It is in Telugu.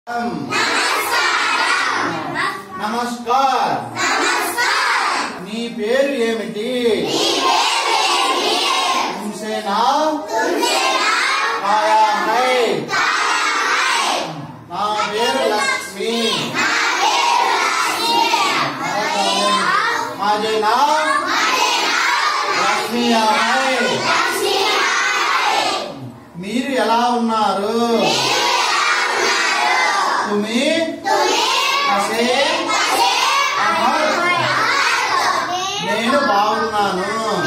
నమస్కార్ నీ పేరు ఏమిటి तुमसे नाम आया है నా పేరు లక్ష్మి माझे नाव లక్ష్మి है మీరు ఎలా ఉన్నారు తుమి కసే అమర్ నేను బాగున్నాను